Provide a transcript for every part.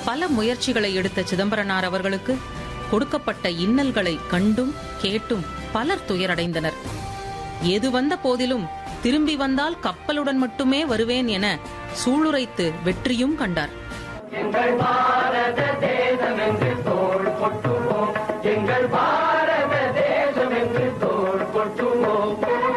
பல முயற்சிகளை எடுத்த சிதம்பரனார் அவர்களுக்கு கொடுக்கப்பட்ட இன்னல்களை கண்டும் கேட்டும் பலர் துயரடைந்தனர் எது வந்த போதிலும் திரும்பி வந்தால் கப்பலுடன் மட்டுமே வருவேன் என சூளுரைத்து வெற்றியும் கண்டார் எங்கள் பாரத தேசம் என்று தோள் கொட்டுவோம் எங்கள் பாரத தேசம் என்று தோள் கொட்டுவோம்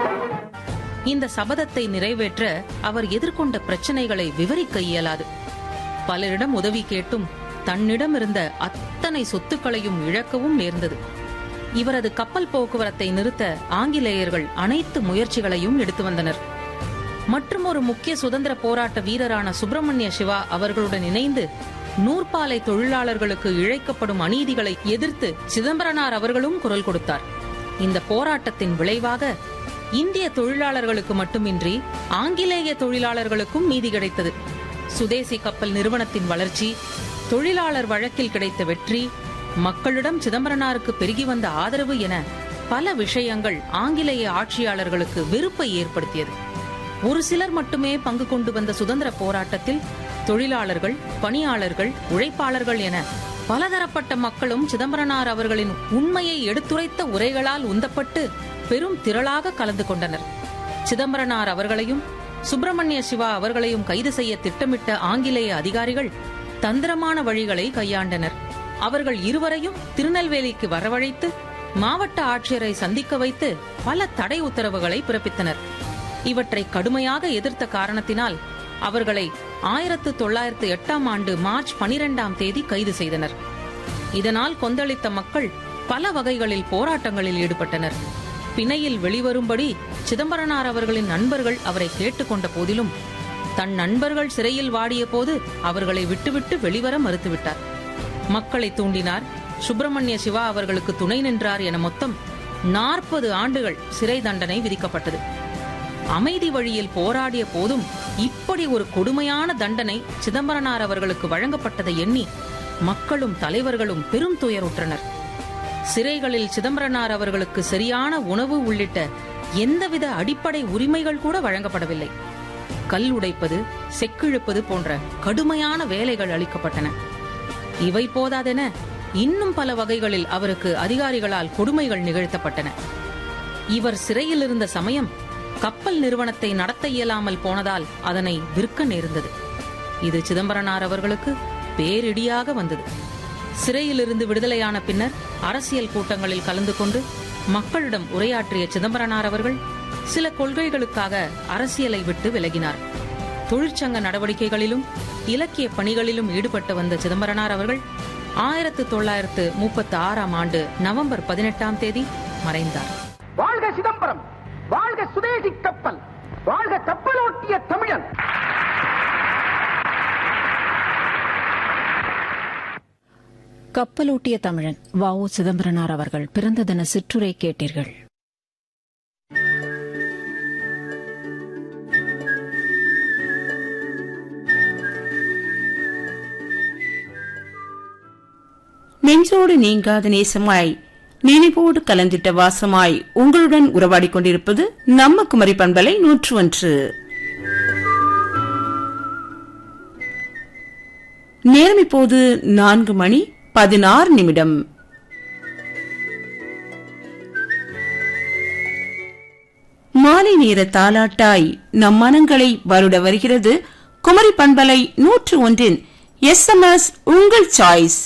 இந்த சபதத்தை நிறைவேற்ற அவர் எதிர்கொண்ட பிரச்சனைகளை விவரிக்க இயலாது பலரிடம் உதவி கேட்டும் தன்னிடம் இருந்த அத்தனை சொத்துக்களையும் இழக்கவும் நேர்ந்தது இவரது கப்பல் போக்குவரத்தை நிறுத்த ஆங்கிலேயர்கள் அனைத்து முயற்சிகளையும் எடுத்து வந்தனர் மற்றும் ஒரு முக்கிய சுதந்திர போராட்ட வீரரான சுப்பிரமணிய சிவா அவர்களுடன் இணைந்து நூற்பாலை தொழிலாளர்களுக்கு இழைக்கப்படும் அநீதிகளை எதிர்த்து சிதம்பரனார் அவர்களும் குரல் கொடுத்தார் இந்த போராட்டத்தின் விளைவாக இந்திய தொழிலாளர்களுக்கு மட்டுமின்றி ஆங்கிலேய தொழிலாளர்களுக்கும் நீதி கிடைத்தது சுதேசி கப்பல் நிறுவனத்தின் வளர்ச்சி தொழிலாளர் வழக்கில் கிடைத்த வெற்றி மக்களிடம் சிதம்பரனாருக்கு பெருகி வந்த ஆதரவு என பல விஷயங்கள் ஆங்கிலேய ஆட்சியாளர்களுக்கு வெறுப்பை ஏற்படுத்தியது ஒரு சிலர் மட்டுமே பங்கு கொண்டு வந்த சுதந்திர போராட்டத்தில் தொழிலாளர்கள் பணியாளர்கள் உழைப்பாளர்கள் என பலதரப்பட்ட மக்களும் சிதம்பரனார் அவர்களின் உண்மையை எடுத்துரைத்த உரைகளால் உந்தப்பட்டு பெரும் திரளாக கலந்து கொண்டனர் சிதம்பரனார் அவர்களையும் சுப்பிரமணிய சிவா அவர்களையும் கைது செய்ய திட்டமிட்ட ஆங்கிலேய அதிகாரிகள் தந்திரமான வழிகளை கையாண்டனர் அவர்கள் இருவரையும் திருநெல்வேலிக்கு வரவழைத்து மாவட்ட ஆட்சியரை சந்திக்க வைத்து பல தடை உத்தரவுகளை பிறப்பித்தனர் இவற்றை கடுமையாக எதிர்த்த காரணத்தினால் அவர்களை ஆயிரத்து தொள்ளாயிரத்து எட்டாம் ஆண்டு மார்ச் பனிரெண்டாம் தேதி கைது செய்தனர் இதனால் கொந்தளித்த மக்கள் பல வகைகளில் போராட்டங்களில் ஈடுபட்டனர் பிணையில் வெளிவரும்படி சிதம்பரனார் அவர்களின் நண்பர்கள் அவரை கேட்டுக்கொண்ட போதிலும் தன் நண்பர்கள் சிறையில் வாடிய போது அவர்களை விட்டுவிட்டு வெளிவர மறுத்துவிட்டார் மக்களை தூண்டினார் சுப்பிரமணிய சிவா அவர்களுக்கு துணை நின்றார் என மொத்தம் நாற்பது ஆண்டுகள் சிறை தண்டனை விதிக்கப்பட்டது அமைதி வழியில் போராடிய போதும் இப்படி ஒரு கொடுமையான தண்டனை சிதம்பரனார் அவர்களுக்கு வழங்கப்பட்டதை எண்ணி மக்களும் தலைவர்களும் பெரும் துயருற்றனர் சிறைகளில் சிதம்பரனார் அவர்களுக்கு சரியான உணவு உள்ளிட்ட எந்தவித அடிப்படை உரிமைகள் கூட வழங்கப்படவில்லை கல் உடைப்பது செக்கிழுப்பது போன்ற கடுமையான வேலைகள் அளிக்கப்பட்டன இவை போதாதென இன்னும் பல வகைகளில் அவருக்கு அதிகாரிகளால் கொடுமைகள் நிகழ்த்தப்பட்டன இவர் சிறையில் இருந்த சமயம் கப்பல் நிறுவனத்தை நடத்த இயலாமல் போனதால் அதனை விற்க நேர்ந்தது இது சிதம்பரனார் அவர்களுக்கு பேரிடியாக வந்தது சிறையிலிருந்து விடுதலையான பின்னர் அரசியல் கூட்டங்களில் கலந்து கொண்டு மக்களிடம் உரையாற்றிய சிதம்பரனார் அவர்கள் சில கொள்கைகளுக்காக அரசியலை விட்டு விலகினார் தொழிற்சங்க நடவடிக்கைகளிலும் இலக்கிய பணிகளிலும் ஈடுபட்டு வந்த சிதம்பரனார் அவர்கள் ஆயிரத்து தொள்ளாயிரத்து முப்பத்தி ஆறாம் ஆண்டு நவம்பர் பதினெட்டாம் தேதி மறைந்தார் வாழ்க சிதம்பரம் வாழ்க சுதேசி கப்பல் வாழ்க கப்பலோட்டிய தமிழன் கப்பலோட்டிய தமிழன் வ உ சிதம்பரனார் அவர்கள் பிறந்த தின சிற்றுரை கேட்டீர்கள் நெஞ்சோடு நீங்காத நேசமாய் நினைவோடு கலந்திட்ட வாசமாய் உங்களுடன் உறவாடிக் கொண்டிருப்பது நம்ம குமரி பண்பலை நூற்று ஒன்று நேரம் இப்போது நான்கு மணி பதினாறு நிமிடம் மாலை நேர தாலாட்டாய் நம் மனங்களை வருட வருகிறது குமரி பண்பலை நூற்று ஒன்றின் எஸ் எம் எஸ் உங்கள் சாய்ஸ்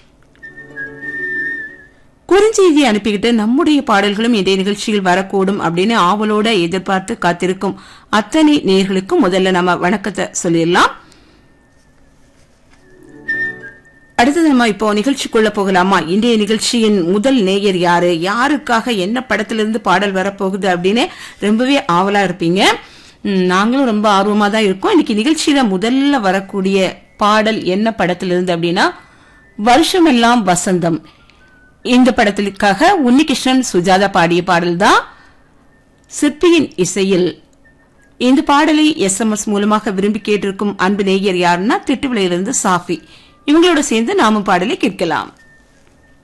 குறுஞ்செய்தி அனுப்பிக்கிட்டு நம்முடைய பாடல்களும் இதே நிகழ்ச்சியில் வரக்கூடும் அப்படின்னு ஆவலோட எதிர்பார்த்து காத்திருக்கும் அத்தனை நேர்களுக்கும் முதல்ல நம்ம வணக்கத்தை சொல்லிடலாம் அடுத்தது நம்ம இப்போ நிகழ்ச்சிக்குள்ள போகலாமா இன்றைய நிகழ்ச்சியின் முதல் நேயர் யாரு யாருக்காக என்ன படத்திலிருந்து பாடல் வரப்போகுது அப்படின்னு ரொம்பவே ஆவலா இருப்பீங்க ம், நாங்களும் ரொம்ப ஆர்வமா தான் இருக்கோம் இன்னைக்கு நிகழ்ச்சியில முதல்ல வரக்கூடிய பாடல் என்ன படத்திலிருந்து அப்படின்னா வருஷமெல்லாம் வசந்தம் இந்த படத்திற்காக உன்னிகிருஷ்ணன் சுஜாதா பாடிய பாடல் தான் சிற்பியின் இசையில் இந்த பாடலை எஸ்எம்எஸ் மூலமாக விரும்பி கேட்டிருக்கும் அன்பு நேயர் யாருன்னா திட்டுவிலையிலிருந்து சாஃபி இவங்களோட சேர்ந்து நாமும் பாடலை கேட்கலாம்